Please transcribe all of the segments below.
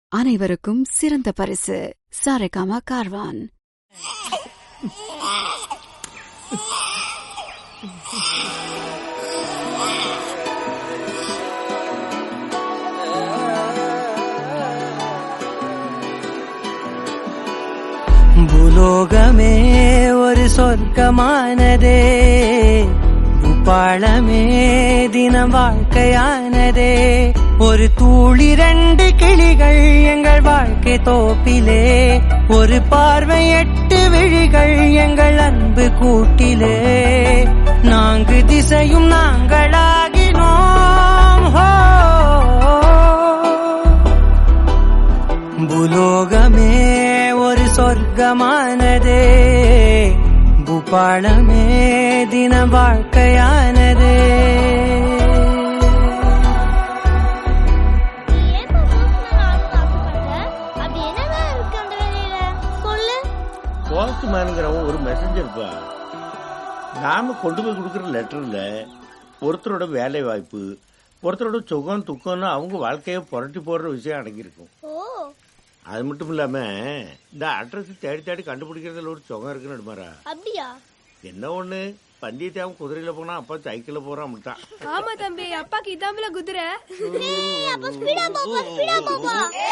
அனைவருக்கும் சிறந்த பரிசு சாரேகாமா கார்வான் பூலோகமே ஒரு சொர்க்கமானதே பூப்பாளமே தினம் வாழ்க்கையானதே ஒரு தூளி ரெண்டு கிளிகள் எங்கள் வாழ்க்கை தோப்பிலே ஒரு பார்வை எட்டு விழிகள் எங்கள் அன்பு கூட்டிலே நான்கு திசையும் நாங்களாகினோம் ஹோ பூலோகமே ஒரு சொர்க்கமானதே பூபாளமே தின வாழ்க்கையானதே ஏன் பசங்க ஆசைப்பட்ட அப்படி என்னதான் இருக்கு அந்த வேலையில சொல்லு போஸ்ட்மேனுங்கிறவன் ஒரு மெசஞ்சர்ப்பா நாம கொண்டு போய் கொடுக்குற லெட்டர்ல ஒருத்தரோட வேலை வாய்ப்பு ஒருத்தரோட சுகம் துக்கம்னு அவங்க வாழ்க்கையை புரட்டி போடுற விஷயம் அடங்கியிருக்கும் ஓ அது மட்டும் இல்லாம இந்த அட்ரஸ் தேடி தேடி கண்டுபிடிக்கிறதுல ஒரு சுகம் இருக்குன்னு நடுமாரா அப்படியா என்ன ஒண்ணு பந்தயத்தை அவன் குதிரையில போனா அப்பா சைக்கிள்ல போறான் அப்படித்தான் ஆமா தம்பி அப்பாக்கு இதாம்பல குதிரை அப்ப ஸ்பீடா போப்பா ஸ்பீடா போப்பா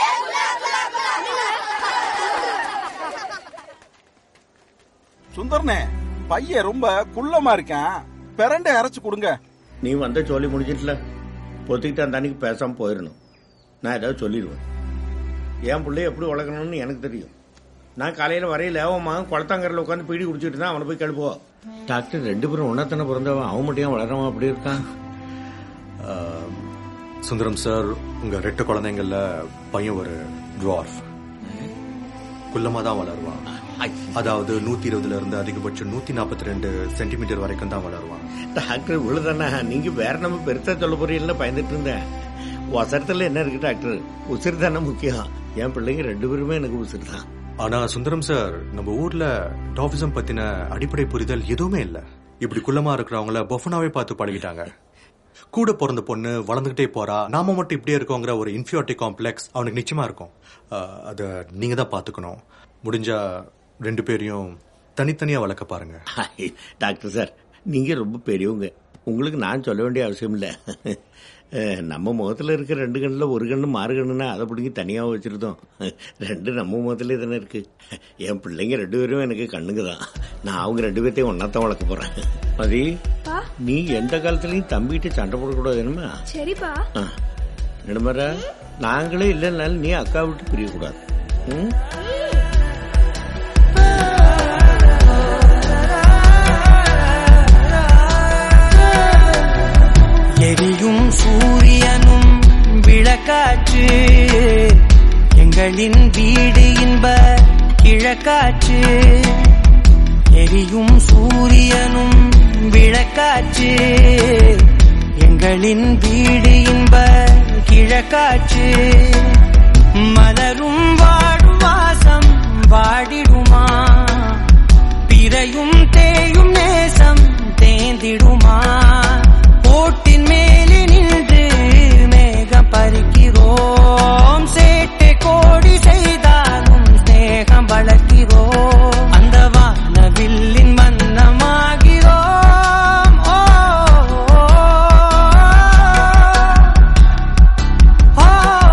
சுந்தர்னே பையன் ரொம்ப குள்ளமா இருக்கான் பிரண்டை அரைச்சு கொடுங்க நீ வந்த சொல்லி முடிஞ்சிட்டுல பொத்திக்கிட்டு அந்த அன்னைக்கு பேசாம போயிடணும் நான் ஏதாவது சொல்லிடுவேன் என் பிள்ளைய எப்படி வளர்க்கணும்னு எனக்கு தெரியும் நான் காலையில வரையில அவன் மகன் குளத்தாங்கரில் உட்காந்து பீடி குடிச்சிட்டு தான் அவனை போய் கழுப்புவோம் டாக்டர் ரெண்டு பேரும் ஒன்னத்தானே பிறந்தவன் அவன் மட்டும் ஏன் வளரவன் அப்படி இருக்கான் ஆம், சுந்தரம் சார் உங்க ரெட்டு குழந்தைங்கள்ல பையன் ஒரு டுவார்ஃப் குள்ளமா தான் வளருவான் அதாவது நூத்தி இருபதுல இருந்து அதிகபட்சம் நூத்தி நாற்பத்தி ரெண்டு சென்டிமீட்டர் வரைக்கும் தான் வளருவான் டாக்டர் இவ்வளவுதானே நீங்க வேற நம்ம பெருசா சொல்ல போறீங்கன்னு பயந்துட்டு இருந்தேன் வசரத்துல என்ன இருக்கு டாக்டர் உசிறு தானே முக்கியம் என் பிள்ளைங்க ரெண்டு பேருமே எனக்கு உசிறு தான் ஆனா சுந்தரம் சார் நம்ம ஊர்ல டாபிசம் பத்தின அடிப்படை புரிதல் எதுவுமே இல்ல இப்படி குள்ளமா இருக்கிறவங்கள பொஃபனாவே பார்த்து பழகிட்டாங்க கூட பிறந்த பொண்ணு வளர்ந்துகிட்டே போறா நாம மட்டும் இப்படியே இருக்கோங்கிற ஒரு இன்ஃபியாரிட்டி காம்ப்ளெக்ஸ் அவனுக்கு நிச்சயமா இருக்கும் அஹ், அத நீங்க தான் பாத்துக்கணும் முடிஞ்சா ரெண்டு பேரையும் தனித்தனியா வளர்க்க பாருங்க ஹாய், டாக்டர் சார் நீங்க ரொம்ப பெரியவங்க உங்களுக்கு நான் சொல்ல வேண்டிய அவசியம் இல்ல அஹ், நம்ம முகத்துல இருக்க ரெண்டு கண்ணுல ஒரு கண்ணு மாறு கண்ணுன்னா அதை பிடிங்கி தனியா வச்சிருந்தோம் ரெண்டு நம்ம முகத்திலே தானே இருக்கு என் பிள்ளைங்க ரெண்டு பேரும் எனக்கு கண்ணுங்க தான் நான் அவங்க ரெண்டு பேர்த்தையும் ஒன்னாத்தான் வளர்க்க போறேன் மதி பா நீ எந்த காலத்துலயும் தம்பிகிட்ட சண்டை போடக்கூடாது என்னமா சரிப்பா நடுமரா நாங்களே இல்லைனாலும் நீ அக்கா விட்டு பிரியக்கூடாது ம்? எரியும் சூரியனும் விளக்காற்று எங்களின் வீடு இன்ப கிழக்காற்று எரியும் சூரியனும் விளக்காற்று எங்களின் வீடு இன்ப கிழக்காற்று மலரும் வாடும் வாசம் வாடிடுமா பிறையும் தேயும் நேசம் தேந்திடுமா ஓட்டின் மேலே நின்று மேகம் பறிக்கிறோம் சேட்டை கோடி செய்தாலும் ஸ்நேகம் வளர்க்கிறோம் அந்த வானவில்லின் வண்ணமாகிறோம் ஓ, ஓ, ஓ,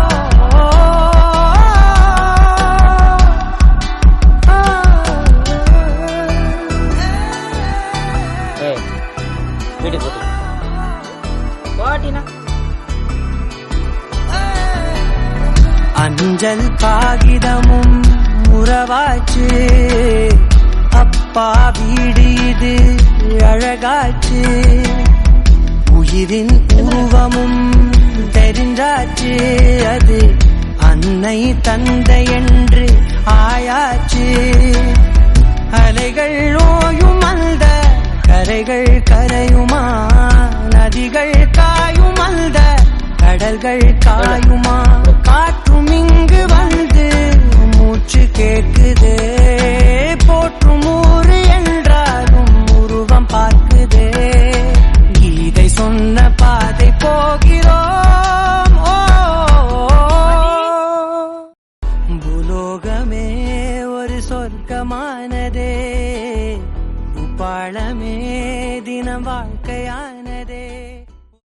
அஞ்சல் காகிதமும் உறவாச்சு அப்பா வீடு இது அழகாச்சு உயிரின் உருவமும் தெரிஞ்சாச்சு அது அன்னை தந்தை என்று ஆயாச்சு அலைகள் ஓயும் அந்த கரைகள் கரையுமா நதிகள் காயும் அந்த கடல்கள் காயுமா காற்றும் இங்கு வந்து மூச்சு கேட்குதே போற்றும் ஊரு என்றாலும் உருவம் பார்க்குதே கீதை சொன்ன பாதை போகிறோம் சொர்க்கமானதே உப்பாளமே தினம் வாழ்க்கையானதே